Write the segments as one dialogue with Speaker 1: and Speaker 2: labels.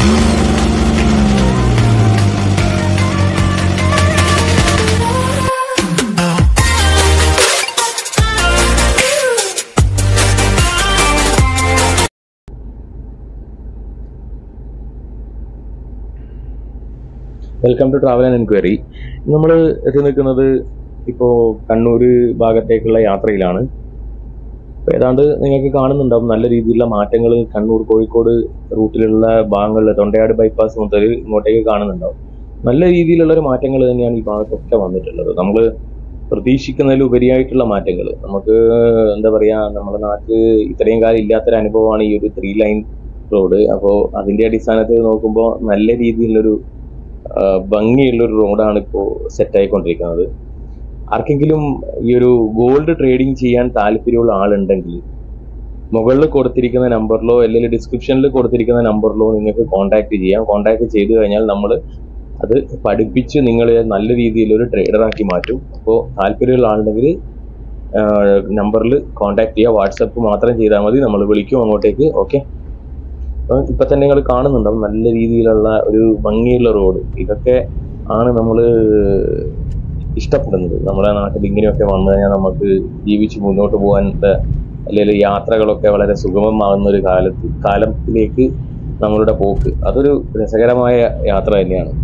Speaker 1: welcome to travel and enquiry നമ്മൾ എത്തി നിൽക്കുന്നത് ഇപ്പോൾ കണ്ണൂർ ഭാഗത്തേക്കുള്ള യാത്രയിലാണ് ഇപ്പോൾ ഏതാണ്ട് നിങ്ങൾക്ക് കാണുന്നുണ്ടാവും നല്ല രീതിയിലുള്ള മാറ്റങ്ങൾ കണ്ണൂർ കോഴിക്കോട് റൂട്ടിലുള്ള ഭാഗങ്ങളിൽ തൊണ്ടയാട് ബൈപ്പാസ് മുതൽ ഇങ്ങോട്ടേക്ക് കാണുന്നുണ്ടാവും നല്ല രീതിയിലുള്ള ഒരു മാറ്റങ്ങൾ തന്നെയാണ് ഈ ഭാഗത്തൊക്കെ വന്നിട്ടുള്ളത് നമ്മൾ പ്രതീക്ഷിക്കുന്നതിൽ ഉപരിയായിട്ടുള്ള മാറ്റങ്ങൾ നമുക്ക് എന്താ പറയുക നമ്മുടെ നാട്ടിൽ ഇത്രയും കാലം ഇല്ലാത്തൊരു അനുഭവമാണ് ഈ ഒരു ത്രീ ലൈൻ റോഡ് അപ്പോൾ അതിൻ്റെ അടിസ്ഥാനത്തിൽ നോക്കുമ്പോൾ നല്ല രീതിയിലുള്ളൊരു ആ, ഭംഗിയുള്ളൊരു റോഡാണ് ഇപ്പോൾ സെറ്റായിക്കൊണ്ടിരിക്കുന്നത് ആർക്കെങ്കിലും ഈ ഒരു ഗോൾഡ് ട്രേഡിംഗ് ചെയ്യാൻ താല്പര്യമുള്ള ആളുണ്ടെങ്കിൽ മുകളിൽ കൊടുത്തിരിക്കുന്ന നമ്പറിലോ അല്ലെങ്കിൽ ഡിസ്ക്രിപ്ഷനിൽ കൊടുത്തിരിക്കുന്ന നമ്പറിലോ നിങ്ങൾക്ക് കോൺടാക്ട് ചെയ്യാം കോൺടാക്ട് ചെയ്തു കഴിഞ്ഞാൽ നമ്മൾ അത് പഠിപ്പിച്ച് നിങ്ങളെ നല്ല രീതിയിലൊരു ട്രേഡറാക്കി മാറ്റും അപ്പോൾ താല്പര്യമുള്ള ആളുണ്ടെങ്കിൽ നമ്പറിൽ കോൺടാക്ട് ചെയ്യുക വാട്സപ്പ് മാത്രം ചെയ്താൽ മതി നമ്മൾ വിളിക്കും അങ്ങോട്ടേക്ക് ഓക്കെ ഇപ്പൊ തന്നെ നിങ്ങൾ കാണുന്നുണ്ടാവും നല്ല രീതിയിലുള്ള ഒരു ഭംഗിയുള്ള റോഡ് ഇതൊക്കെ ആണ് നമ്മൾ ഇഷ്ടപ്പെടുന്നത് നമ്മുടെ നാട്ടിൽ ഇങ്ങനെയൊക്കെ വന്നു കഴിഞ്ഞാൽ നമുക്ക് ജീവിച്ച് മുന്നോട്ട് പോകാൻ അല്ലെങ്കിൽ യാത്രകളൊക്കെ വളരെ സുഗമമാകുന്ന ഒരു കാലത്ത് കാലത്തിലേക്ക് നമ്മളുടെ പോക്ക് അതൊരു രസകരമായ യാത്ര തന്നെയാണ്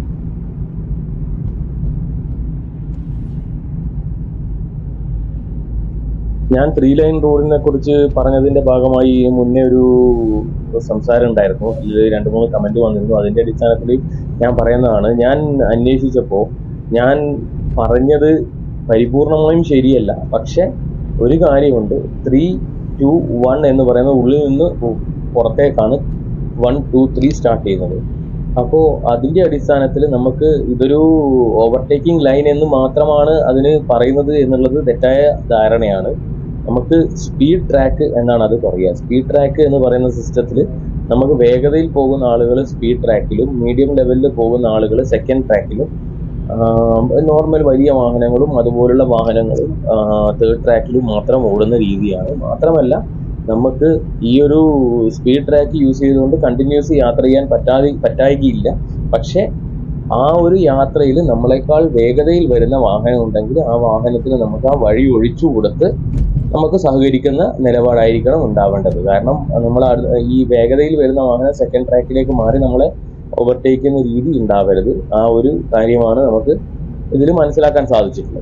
Speaker 1: ഞാൻ ത്രീ ലൈൻ റോഡിനെ കുറിച്ച് പറഞ്ഞതിന്റെ ഭാഗമായി മുന്നേ ഒരു സംസാരം ഉണ്ടായിരുന്നു അതിൽ രണ്ട് മൂന്ന് കമന്റ് വന്നിരുന്നു അതിന്റെ അടിസ്ഥാനത്തിൽ ഞാൻ പറയുന്നതാണ് ഞാൻ അന്വേഷിച്ചപ്പോൾ ഞാൻ പറഞ്ഞത് പരിപൂർണമായും ശരിയല്ല പക്ഷെ ഒരു കാര്യമുണ്ട് ത്രീ ടു വൺ എന്ന് പറയുന്ന ഉള്ളിൽ നിന്ന് പുറത്തേക്കാണ് വൺ ടു ത്രീ സ്റ്റാർട്ട് ചെയ്യുന്നത് അപ്പോൾ അതിന്റെ അടിസ്ഥാനത്തിൽ നമുക്ക് ഇതൊരു ഓവർടേക്കിംഗ് ലൈൻ എന്ന് മാത്രമാണ് അതിന് പറയുന്നത് എന്നുള്ളത് തെറ്റായ ധാരണയാണ് നമുക്ക് സ്പീഡ് ട്രാക്ക് എന്നാണ് അത് പറയുക സ്പീഡ് ട്രാക്ക് എന്ന് പറയുന്ന സിസ്റ്റത്തിൽ നമുക്ക് വേഗതയിൽ പോകുന്ന ആളുകൾ സ്പീഡ് ട്രാക്കിലും മീഡിയം ലെവലിൽ പോകുന്ന ആളുകൾ സെക്കൻഡ് ട്രാക്കിലും നോർമൽ വലിയ വാഹനങ്ങളും അതുപോലുള്ള വാഹനങ്ങളും തേർഡ് ട്രാക്കിലും മാത്രം ഓടുന്ന രീതിയാണ് മാത്രമല്ല നമുക്ക് ഈ ഒരു സ്പീഡ് ട്രാക്ക് യൂസ് ചെയ്തുകൊണ്ട് കണ്ടിന്യൂസ് യാത്ര ചെയ്യാൻ പറ്റാതെ പറ്റായികയില്ല പക്ഷെ ആ ഒരു യാത്രയിൽ നമ്മളെക്കാൾ വേഗതയിൽ വരുന്ന വാഹനം ഉണ്ടെങ്കിൽ ആ വാഹനത്തിന് നമുക്ക് ആ വഴി ഒഴിച്ചു കൊടുത്ത് നമുക്ക് സഹകരിക്കുന്ന നിലപാടായിരിക്കണം ഉണ്ടാവേണ്ടത് കാരണം നമ്മൾ ഈ വേഗതയിൽ വരുന്ന വാഹനം സെക്കൻഡ് ട്രാക്കിലേക്ക് മാറി നമ്മളെ ഓവർടേക്ക് ചെയ്യുന്ന രീതി ഉണ്ടാവരുത് ആ ഒരു കാര്യമാണ് നമുക്ക് ഇതിൽ മനസ്സിലാക്കാൻ സാധിച്ചിട്ടുള്ളത്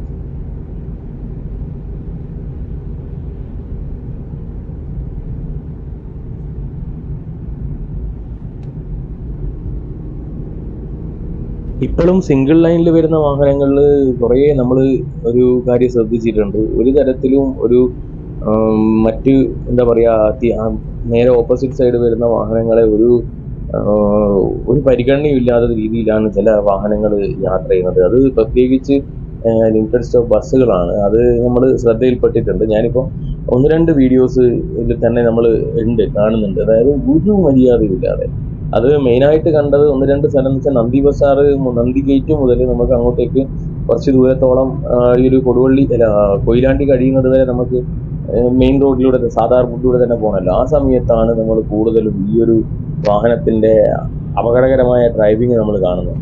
Speaker 1: ഇപ്പോഴും സിംഗിൾ ലൈനിൽ വരുന്ന വാഹനങ്ങളിൽ കുറേ നമ്മൾ ഒരു കാര്യം ശ്രദ്ധിച്ചിട്ടുണ്ട് ഒരു തരത്തിലും ഒരു ആം, മറ്റ് എന്താ പറയുക നേരെ ഓപ്പോസിറ്റ് സൈഡ് വരുന്ന വാഹനങ്ങളെ ഒരു ആ, ഒരു പരിഗണനയും ഇല്ലാത്ത രീതിയിലാണ് ചില വാഹനങ്ങൾ യാത്ര ചെയ്യുന്നത് അത് പ്രത്യേകിച്ച് ലിമിറ്റഡ് സ്റ്റോപ്പ് ബസ്സുകളാണ് അത് നമ്മൾ ശ്രദ്ധയിൽപ്പെട്ടിട്ടുണ്ട് ഞാനിപ്പോൾ ഒന്ന് രണ്ട് വീഡിയോസ് ഇതിൽ തന്നെ നമ്മൾ ഉണ്ട് കാണുന്നുണ്ട് അതായത് ഒരു മര്യാദയില്ലാതെ അത് മെയിനായിട്ട് കണ്ടത് ഒന്ന് രണ്ട് സ്ഥലം എന്ന് വെച്ചാൽ നന്ദി ബസാറ് മു- നന്ദി ഗേറ്റ് മുതൽ നമുക്ക് അങ്ങോട്ടേക്ക് കുറച്ച് ദൂരത്തോളം ആ, ഈ ഒരു കൊടുവള്ളി അല്ല കൊയിലാണ്ടി കഴിയുന്നത് വരെ നമുക്ക് മെയിൻ റോഡിലൂടെ സാധാരണ റോഡിലൂടെ തന്നെ പോകണമല്ലോ ആ സമയത്താണ് നമ്മൾ കൂടുതലും ഈ ഒരു വാഹനത്തിന്റെ അപകടകരമായ ഡ്രൈവിംഗ് നമ്മൾ കാണുന്നത്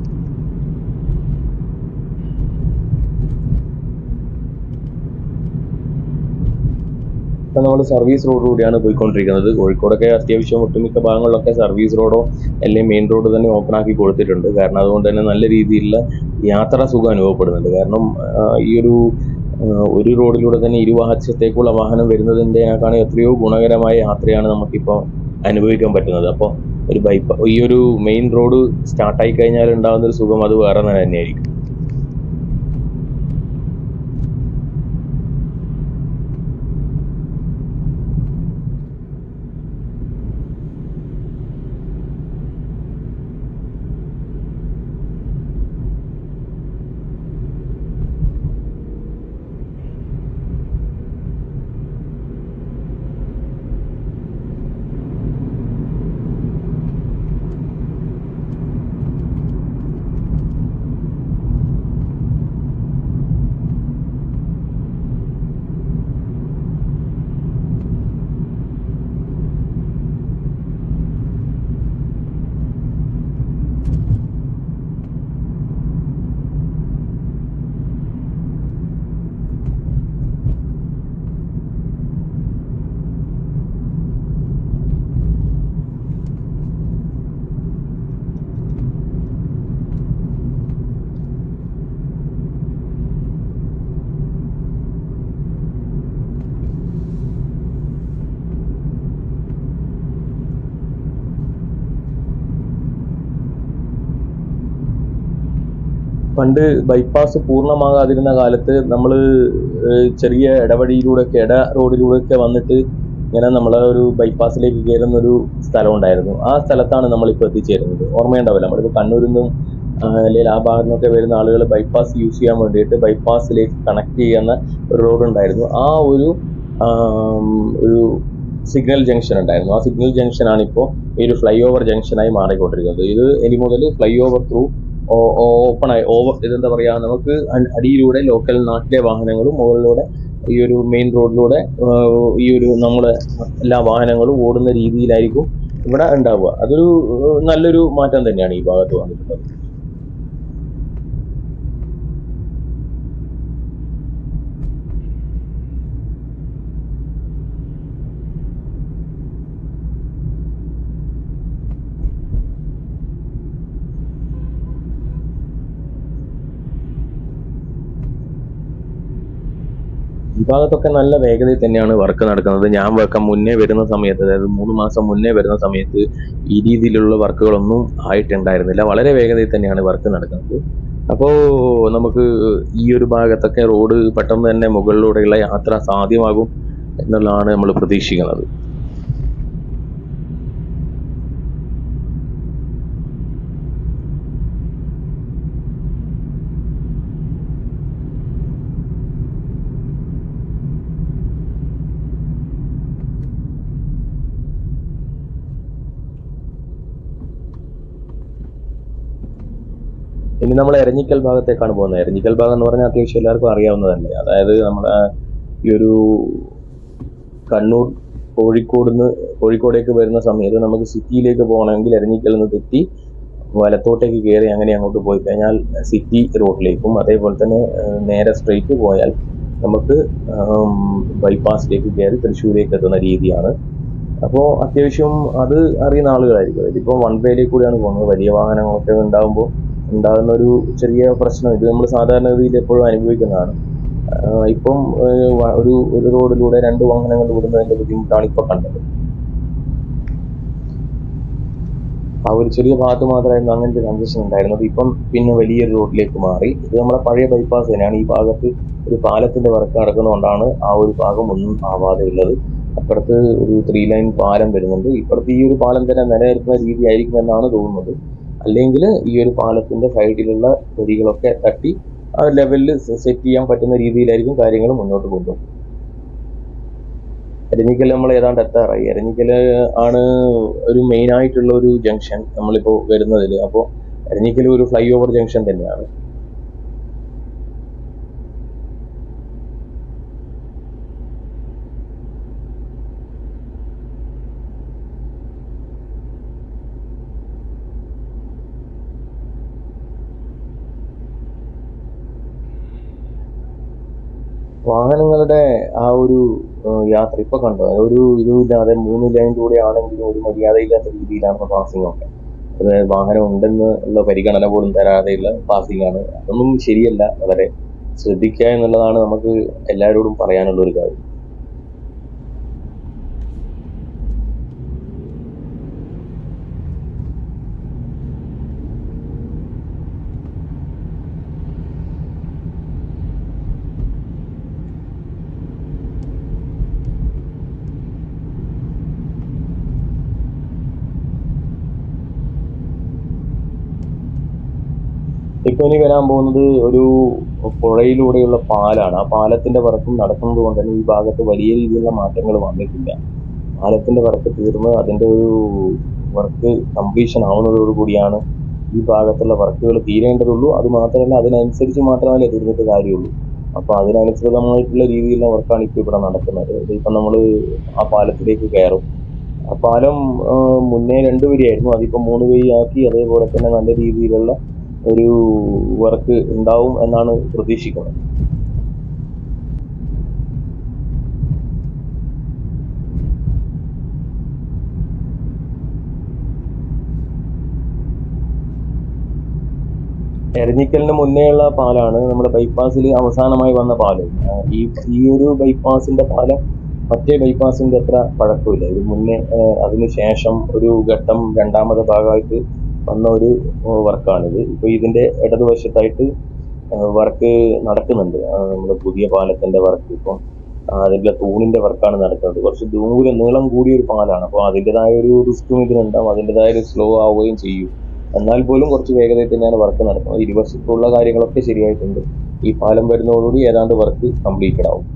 Speaker 1: ഇപ്പം നമ്മൾ സർവീസ് റോഡ് കൂടിയാണ് പോയിക്കൊണ്ടിരിക്കുന്നത് കോഴിക്കോടൊക്കെ അത്യാവശ്യം ഒട്ടുമിക്ക ഭാഗങ്ങളിലൊക്കെ സർവീസ് റോഡോ അല്ലെങ്കിൽ മെയിൻ റോഡ് തന്നെ ഓപ്പൺ ആക്കി കൊടുത്തിട്ടുണ്ട് കാരണം അതുകൊണ്ട് തന്നെ നല്ല രീതിയിലുള്ള യാത്രാ സുഖം അനുഭവപ്പെടുന്നുണ്ട് കാരണം ആ, ഈ ഒരു ആ, ഒരു റോഡിലൂടെ തന്നെ ഇരുവാഹനത്തേക്കുള്ള വാഹനം വരുന്നതിൻ്റെക്കാണ് എത്രയോ ഗുണകരമായ യാത്രയാണ് നമുക്കിപ്പോൾ അനുഭവിക്കാൻ പറ്റുന്നത് അപ്പോൾ ഒരു ബൈപ്പ് ഈ ഒരു മെയിൻ റോഡ് സ്റ്റാർട്ടായി കഴിഞ്ഞാൽ ഉണ്ടാകുന്ന ഒരു സുഖം അത് വേറെ തന്നെയായിരിക്കും പണ്ട് ബൈപ്പാസ് പൂർണ്ണമാകാതിരുന്ന കാലത്ത് നമ്മൾ ചെറിയ ഇടവഴിയിലൂടെയൊക്കെ ഇട റോഡിലൂടെയൊക്കെ വന്നിട്ട് ഇങ്ങനെ നമ്മളെ ഒരു ബൈപ്പാസിലേക്ക് കയറുന്ന ഒരു സ്ഥലം ഉണ്ടായിരുന്നു ആ സ്ഥലത്താണ് നമ്മളിപ്പോൾ എത്തിച്ചേരുന്നത് ഓർമ്മയുണ്ടാവില്ല നമ്മളിപ്പോൾ കണ്ണൂരിൽ നിന്നും ആ, അല്ലെങ്കിൽ ആ ഭാഗത്തു നിന്നൊക്കെ വരുന്ന ആളുകൾ ബൈപ്പാസ് യൂസ് ചെയ്യാൻ വേണ്ടിയിട്ട് ബൈപ്പാസിലേക്ക് കണക്ട് ചെയ്യുന്ന ഒരു റോഡ് ഉണ്ടായിരുന്നു ആ ഒരു ആം, ഒരു സിഗ്നൽ ജംഗ്ഷൻ ഉണ്ടായിരുന്നു ആ സിഗ്നൽ ജംഗ്ഷനാണ് ഇപ്പോൾ ഈ ഒരു ഫ്ലൈ ഓവർ ജംഗ്ഷനായി മാറിക്കൊണ്ടിരിക്കുന്നത് ഇത് ഇനി മുതൽ ഫ്ലൈ ഓവർ ത്രൂ ഓപ്പൺ ആയി ഓവർ ഇതെന്താ പറയാ നമുക്ക് അ- അടിയിലൂടെ ലോക്കൽ നാട്ടിലെ വാഹനങ്ങളും മുകളിലൂടെ ഈ ഒരു മെയിൻ റോഡിലൂടെ ആ, ഈ ഒരു നമ്മുടെ എല്ലാ വാഹനങ്ങളും ഓടുന്ന രീതിയിലായിരിക്കും ഇവിടെ ഉണ്ടാവുക അതൊരു ആ, നല്ലൊരു മാറ്റം തന്നെയാണ് ഈ ഭാഗത്ത് വന്നിട്ടുള്ളത് ഈ ഭാഗത്തൊക്കെ നല്ല വേഗതയിൽ തന്നെയാണ് വർക്ക് നടക്കുന്നത് ഞാൻ വർക്ക് മുന്നേ വരുന്ന സമയത്ത് അതായത് മൂന്ന് മാസം മുന്നേ വരുന്ന സമയത്ത് ഈ രീതിയിലുള്ള വർക്കുകളൊന്നും ആയിട്ടുണ്ടായിരുന്നില്ല വളരെ വേഗതയിൽ തന്നെയാണ് വർക്ക് നടക്കുന്നത് അപ്പോൾ നമുക്ക് ഈ ഒരു ഭാഗത്തൊക്കെ റോഡ് പെട്ടെന്ന് തന്നെ മുകളിലൂടെയുള്ള യാത്ര സാധ്യമാകും എന്നുള്ളതാണ് നമ്മൾ പ്രതീക്ഷിക്കുന്നത് ഇനി നമ്മൾ എരഞ്ഞിക്കൽ ഭാഗത്തേക്കാണ് പോകുന്നത് എരഞ്ഞിക്കൽ ഭാഗം എന്ന് പറഞ്ഞാൽ അത്യാവശ്യം എല്ലാവർക്കും അറിയാവുന്നതല്ലേ അതായത് നമ്മുടെ ഈ ഒരു കണ്ണൂർ കോഴിക്കോട് നിന്ന് കോഴിക്കോടേക്ക് വരുന്ന സമയത്ത് നമുക്ക് സിറ്റിയിലേക്ക് പോകണമെങ്കിൽ എരഞ്ഞിക്കൽ നിന്ന് തെറ്റി വലത്തോട്ടേക്ക് കയറി അങ്ങനെ അങ്ങോട്ട് പോയി കഴിഞ്ഞാൽ സിറ്റി റോഡിലേക്കും അതേപോലെ തന്നെ ഏഹ്, നേരെ സ്ട്രെയിറ്റ് പോയാൽ നമുക്ക് ബൈപ്പാസിലേക്ക് കയറി തൃശ്ശൂരേക്ക് എത്തുന്ന രീതിയാണ് അപ്പോൾ അത്യാവശ്യം അത് അറിയുന്ന ആളുകളായിരിക്കും ഇതിപ്പോൾ വൺ വേയിലേക്ക് കൂടിയാണ് പോകുന്നത് വലിയ വാഹനങ്ങളൊക്കെ ഉണ്ടാകുമ്പോൾ ഉണ്ടാകുന്ന ഒരു ചെറിയ പ്രശ്നം ഇത് നമ്മൾ സാധാരണഗതിയിൽ എപ്പോഴും അനുഭവിക്കുന്നതാണ് ആഹ് ഇപ്പം ഏഹ് വ- ഒരു ഒരു റോഡിലൂടെ രണ്ട് വാഹനങ്ങൾ വിടുന്നതിന്റെ ബുദ്ധിമുട്ടാണ് ഇപ്പൊ കണ്ടത് ആ ഒരു ചെറിയ ഭാഗത്ത് മാത്രമായിരുന്നു അങ്ങനത്തെ കൺജഷൻ ഉണ്ടായിരുന്നത് ഇപ്പം പിന്നെ വലിയൊരു റോഡിലേക്ക് മാറി ഇത് നമ്മുടെ പഴയ ബൈപ്പാസ് തന്നെയാണ് ഈ ഭാഗത്ത് ഒരു പാലത്തിന്റെ വർക്ക് നടക്കുന്നതുകൊണ്ടാണ് ആ ഒരു ഭാഗം ഒന്നും ആവാതെ ഉള്ളത് അപ്പുറത്ത് ഒരു ത്രീ ലൈൻ പാലം വരുന്നുണ്ട് ഇപ്പുറത്ത് ഈ ഒരു പാലം തന്നെ നിലനിൽക്കുന്ന രീതി ആയിരിക്കും എന്നാണ് തോന്നുന്നത് അല്ലെങ്കിൽ ഈ ഒരു പാലത്തിന്റെ സൈഡിലുള്ള വരികളൊക്കെ തട്ടി ആ ലെവലിൽ സെറ്റ് ചെയ്യാൻ പറ്റുന്ന രീതിയിലായിരിക്കും കാര്യങ്ങൾ മുന്നോട്ട് കൊണ്ടുപോകും എരഞ്ഞിക്കൽ നമ്മൾ ഏതാണ്ട് എത്താറായി എരഞ്ഞിക്കൽ ആണ് ഒരു മെയിൻ ആയിട്ടുള്ള ഒരു ജംഗ്ഷൻ നമ്മളിപ്പോൾ വരുന്നതിൽ അപ്പോൾ എരഞ്ഞിക്കൽ ഒരു ഫ്ലൈ ഓവർ ജംഗ്ഷൻ തന്നെയാണ് വാഹനങ്ങളുടെ ആ ഒരു ഏഹ്, യാത്ര ഇപ്പൊ കണ്ടോ ഒരു ഇതുമില്ലാതെ മൂന്ന് ലൈനിലൂടെ ആണെങ്കിലും ഒരു മര്യാദയില്ലാത്ത രീതിയിലാണ് പാസിംഗ് ഒക്കെ അതായത് വാഹനം ഉണ്ടെന്ന് ഉള്ള പരിഗണന പോലും തരാതെയുള്ള പാസിംഗ് ആണ് അതൊന്നും ശരിയല്ല വളരെ ശ്രദ്ധിക്കുക എന്നുള്ളതാണ് നമുക്ക് എല്ലാവരോടും പറയാനുള്ള ഒരു കാര്യം ഇപ്പൊ ഇനി വരാൻ പോകുന്നത് ഒരു പുഴയിലൂടെയുള്ള പാലാണ് ആ പാലത്തിന്റെ വർക്കും നടക്കുന്നത് കൊണ്ട് തന്നെ ഈ ഭാഗത്ത് വലിയ രീതിയിലുള്ള മാറ്റങ്ങൾ വന്നിട്ടില്ല പാലത്തിന്റെ വർക്ക് തീർന്ന് അതിന്റെ ഒരു വർക്ക് കംപ്ലീഷൻ ആവുന്നതോടുകൂടിയാണ് ഈ ഭാഗത്തുള്ള വർക്കുകൾ തീരേണ്ടതുള്ളൂ അത് മാത്രമല്ല അതിനനുസരിച്ച് മാത്രമല്ലേ തീർന്നിട്ട് കാര്യമുള്ളൂ അപ്പൊ അതിനനുസൃതമായിട്ടുള്ള രീതിയിലുള്ള വർക്കാണ് ഇപ്പോൾ ഇവിടെ നടക്കുന്നത് ഇതിപ്പോ നമ്മൾ ആ പാലത്തിലേക്ക് കയറും ആ പാലം ആ, മുന്നേ രണ്ട് വരിയായിരുന്നു അതിപ്പോ മൂന്ന് വരി ആക്കി അതേപോലെ തന്നെ നല്ല രീതിയിലുള്ള ഒരു വർക്ക് ഉണ്ടാവും എന്നാണ് പ്രതീക്ഷിക്കുന്നത് എരഞ്ഞിക്കലിന് മുന്നേയുള്ള പാലാണ് നമ്മുടെ ബൈപ്പാസിൽ അവസാനമായി വന്ന പാലം ആ, ഈ ഈ ഒരു ബൈപ്പാസിന്റെ പാലം മറ്റേ ബൈപ്പാസിന്റെ അത്ര പഴക്കമില്ല ഇത് മുന്നേ ആ, അതിന് ശേഷം ഒരു ഘട്ടം രണ്ടാമത്തെ ഭാഗമായിട്ട് വന്ന ഒരു വർക്കാണിത് ഇപ്പോൾ ഇതിൻ്റെ ഇടതുവശത്തായിട്ട് വർക്ക് നടക്കുന്നുണ്ട് നമ്മൾ പുതിയ പാലത്തിൻ്റെ വർക്ക് ഇപ്പം അതിൻ്റെ തൂണിൻ്റെ വർക്കാണ് നടക്കുന്നത് കുറച്ച് ദൂരം നീളം കൂടിയ ഒരു പാലാണ് അപ്പോൾ അതിൻ്റെതായ ഒരു റിസ്ക്കും ഇതിനുണ്ടാവും അതിൻ്റെതായ ഒരു സ്ലോ ആവുകയും ചെയ്യും എന്നാൽ പോലും കുറച്ച് വേഗതയിൽ തന്നെയാണ് വർക്ക് നടക്കുന്നത് ഇരുവശത്തുള്ള കാര്യങ്ങളൊക്കെ ശരിയായിട്ടുണ്ട് ഈ പാലം വരുന്നതോടുകൂടി ഏതാണ്ട് വർക്ക് കംപ്ലീറ്റഡ് ആവും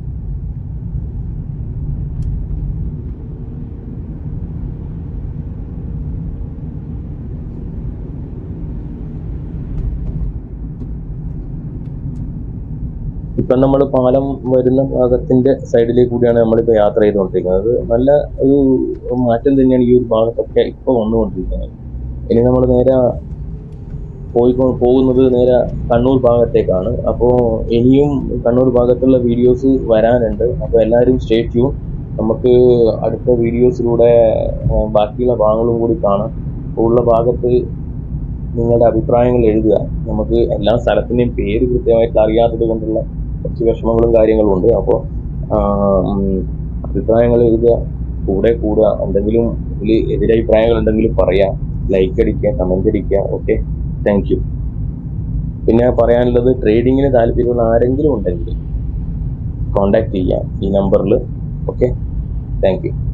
Speaker 1: ഇപ്പം നമ്മൾ പാലം വരുന്ന ഭാഗത്തിന്റെ സൈഡിലേക്ക് കൂടിയാണ് നമ്മളിപ്പോൾ യാത്ര ചെയ്തുകൊണ്ടിരിക്കുന്നത് നല്ല ഒരു മാറ്റം തന്നെയാണ് ഈ ഒരു ഭാഗത്തൊക്കെ ഇപ്പോൾ വന്നുകൊണ്ടിരിക്കുന്നത് ഇനി നമ്മൾ നേരെ പോയി പോകുന്നത് നേരെ കണ്ണൂർ ഭാഗത്തേക്കാണ് അപ്പോൾ ഇനിയും കണ്ണൂർ ഭാഗത്തുള്ള വീഡിയോസ് വരാനുണ്ട് അപ്പോൾ എല്ലാവരും സ്റ്റേ ട്യൂൺ നമുക്ക് അടുത്ത വീഡിയോസിലൂടെ ആ, ബാക്കിയുള്ള ഭാഗങ്ങളും കൂടി കാണാം അപ്പോൾ ഉള്ള ഭാഗത്ത് നിങ്ങളുടെ അഭിപ്രായങ്ങൾ എഴുതുക നമുക്ക് എല്ലാ സ്ഥലത്തിൻ്റെയും പേര് കൃത്യമായിട്ട് അറിയാത്തത് കൊണ്ടുള്ള കുറച്ച് വിഷമങ്ങളും കാര്യങ്ങളും ഉണ്ട് അപ്പോൾ അഭിപ്രായങ്ങൾ എഴുതുക കൂടെ കൂടുക എന്തെങ്കിലും ഇതിൽ എതിരഭിപ്രായങ്ങൾ ഉണ്ടെങ്കിൽ പറയാം ലൈക്ക് അടിക്കുക കമന്റ് അടിക്കുക ഓക്കെ താങ്ക് യു പിന്നെ പറയാനുള്ളത് ട്രേഡിങ്ങിന് താല്പര്യമുള്ള ആരെങ്കിലും ഉണ്ടെങ്കിൽ കോണ്ടാക്ട് ചെയ്യാം ഈ നമ്പറിൽ ഓക്കെ താങ്ക് യു